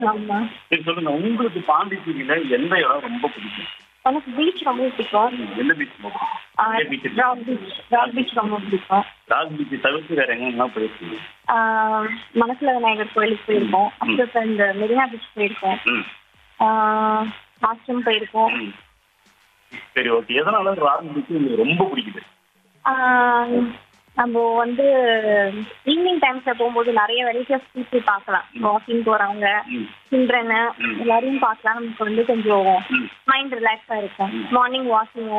ஆமா சரி சொல்லுங்க உங்களுக்கு பாண்டிச்சேரியில எந்த இடம் ரொம்ப பிடிக்கும் எனக்கு பீச் ரொம்ப பிடிக்கும் எந்த பீச் ரொம்ப பிடிக்கும் எந்த beach இருக்கு? ராக் பீச் ராக் பீச் ரொம்ப பிடிக்கும் ராக் பீச் தவிர்த்து வேற எங்கெல்லாம் போயிருக்கீங்க ஆஹ் மணக்குள விநாயகர் கோயிலுக்கு போயிருக்கோம் அப்புறம் இப்ப இந்த மெரினா பீச் போயிருக்கோம் ம் ஆஹ் ஆசிரம் போயிருக்கோம் ம். சரி ஓகே எதனால ராக் பீச் உங்களுக்கு ரொம்ப பிடிக்குது ஆஹ் நம்ம வந்து ஈவினிங் டைம்ஸ்ல போகும்போது நிறைய வெரைட்டி ஆஃப் பீப்புள் பார்க்கலாம் வாக்கிங் போறவங்க ம் சில்ட்ரன் ம். எல்லாரையும் பார்க்கலாம் நமக்கு வந்து கொஞ்சம் ம் மைண்ட் ரிலாக்ஸா இருக்கும் மார்னிங் வாக்கிங்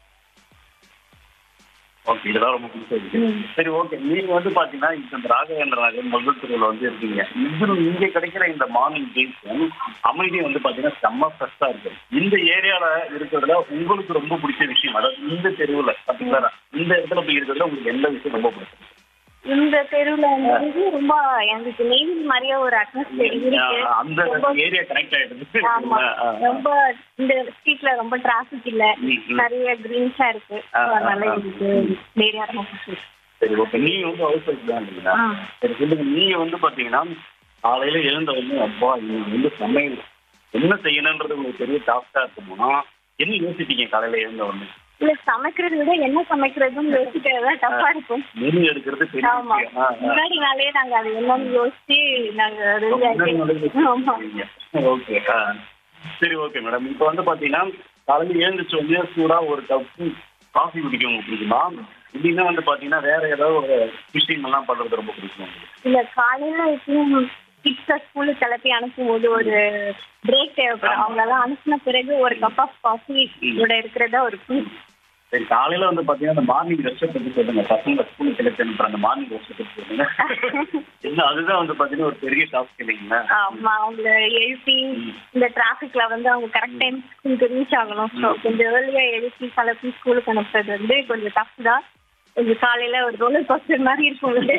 ஓகே இதெல்லாம் ரொம்ப பிடிச்சிருக்கு ம். சரி ஓகே நீங்க வந்து பாத்தீங்கன்னா இப்ப இந்த ராகவேந்திர நகர் முதல் தெருவில் வந்து இருக்கீங்க இது இங்க கிடைக்கிற இந்த மார்னிங் டேஸும் அமைதியும் வந்து பாத்தீங்கன்னா செம்ம ஃப்ரெஷ்ஷா இருக்கு இந்த ஏரியால இருக்கிறதுல உங்களுக்கு ரொம்ப பிடிச்ச விஷயம் அதாவது இந்த தெருவுல பர்டிகுலரா இந்த இடத்துல போய் இருக்கிறதுல உங்களுக்கு எந்த விஷயம் ரொம்ப பிடிக்கும் இந்த தெருவுல வந்து ரொம்ப எனக்கு நெய்வேலி மாதிரியே ஒரு அட்மாஸ்பியர் இருக்கு அந்த ரொம்ப ஏரியா கனெக்ட் ஆயிடுது ஆமா ஆ, ஆ. ரொம்ப இந்த ஸ்ட்ரீட்ல ரொம்ப டிராபிக் இல்ல ம், ம். நிறைய கிரீன்ஸா இருக்கு ஆ, So, அதனால ஆ, ஆ. எனக்கு ஏரியா ரொம்ப பிடிச்சிருக்கு சரி ஓகே நீங்க வந்து ஹவுஸ் ஒய்ஃப் தான் இல்லைங்களா ஆ. சரி சொல்லுங்க நீங்க வந்து பாத்தீங்கன்னா காலையில எழுந்த உடனே அப்பா இன்னைக்கு வந்து சமையல் என்ன செய்யணுன்றது உங்களுக்கு பெரிய டாஸ்கா இருக்குமோ என்ன யோசிப்பீங்க காலையில எழுந்த உடனே இல்ல சமைக்கிறத விட என்ன சமைக்கிறதுன்னு யோசிக்கிறது தான் டஃபா இருக்கும் மெனு எடுக்கிறது பெரிய ஆமா விஷயம். ஆ, ஆ. முன்னாடி நாளே நாங்க அது என்னன்னு யோசிச்சு நாங்க ரெடி முன்னாடி நாளே ஆகி ஆமா ஓகே ஆ. சரி ஓகே மேடம் இப்போ வந்து பாத்தீங்கன்னா காலையில எழுந்திரிச்ச உடனே சூடா ஒரு கப்பு காஃபி குடிக்க உங்களுக்கு பிடிக்குமா இல்லைன்னா வந்து பாத்தீங்கன்னா வேற ஏதாவது ஒரு விஷயம் எல்லாம் பண்றது ரொம்ப பிடிக்கும் உங்களுக்கு இல்ல காலையில எப்பயும் கிட்ஸ ஸ்கூலுக்கு கிளப்பி அனுப்பும் போது ஒரு பிரேக் தேவைப்படும் அவங்க எல்லாம் அனுப்பின பிறகு ஒரு கப் ஆஃப் காஃபி கூட இருக்கிறதா ஒரு peace. சரி காலையில வந்து பாத்தீங்கன்னா அந்த மார்னிங் ரெஸ்ட் பத்தி சொல்லுங்க பசங்க ஸ்கூலுக்கு கிளப்பி அனுப்புற அந்த மார்னிங் ரெஸ்ட் பத்தி சொல்லுங்க என்ன அதுதான் வந்து பாத்தீங்கன்னா ஒரு பெரிய டாஸ்க் இல்லைங்களா ஆமா அவங்கள எழுப்பி இந்த டிராபிக்ல வந்து அவங்க கரெக்ட் டைம் ஸ்கூலுக்கு ரீச் ஆகணும் ஸோ கொஞ்சம் ஏர்லியா எழுப்பி கிளப்பி ஸ்கூலுக்கு அனுப்புறது வந்து கொஞ்சம் டஃப் தான் கொஞ்சம் காலையில ஒரு ரோலர் கோஸ்டர் மாதிரி இருக்கும் ஓகே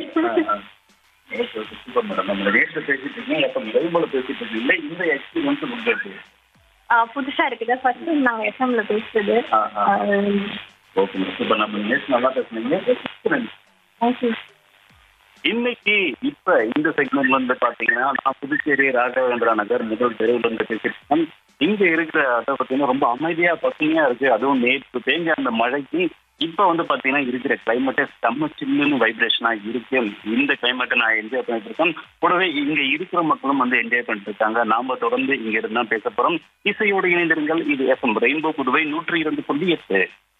ஓகே சூப்பர் மேடம் நம்ம ரேட்ல பேசிட்டு இருக்கீங்க எப்போ முதல்ல பேசிட்டு இருக்கீங்க இந்த எக்ஸ்பீரியன்ஸ் உங்களுக்கு ஆஹ் புதுசா இருக்குது ஃபர்ஸ்ட் டைம் நாங்க எஃப்எம்ல பேசுறது ஆ, ஆ. ஆஹ் ஓகே மேடம் சூப்பர் நம்ம நேற்று நல்லா பேசுனீங்க okay. இன்னைக்கு இப்ப இந்த செக்மெண்ட்ல இருந்து பாத்தீங்கன்னா நான் புதுச்சேரி ராகவேந்திரா நகர் முதல் தெருவுல இருந்து பேசியிருக்கேன் இங்க இருக்கிற அதை பாத்தீங்கன்னா ரொம்ப அமைதியா பசுமையா இருக்கு அதுவும் நேற்று பேஞ்ச அந்த மழைக்கு இப்ப வந்து பாத்தீங்கன்னா இருக்கிற கிளைமேட்டே செம்ம சில்லுன்னு வைப்ரேஷனா இருக்கு இந்த கிளைமேட்டை நான் என்ஜாய் பண்ணிட்டு இருக்கேன் கூடவே இங்க இருக்கிற மக்களும் வந்து என்ஜாய் பண்ணிட்டு இருக்காங்க நாம தொடர்ந்து இங்க இருந்தா பேச போறோம் இசையோடு இணைந்திருங்கள் இது எஃப்எம் ரெயின்போ புதுவை நூற்றி இரண்டு புள்ளி எட்டு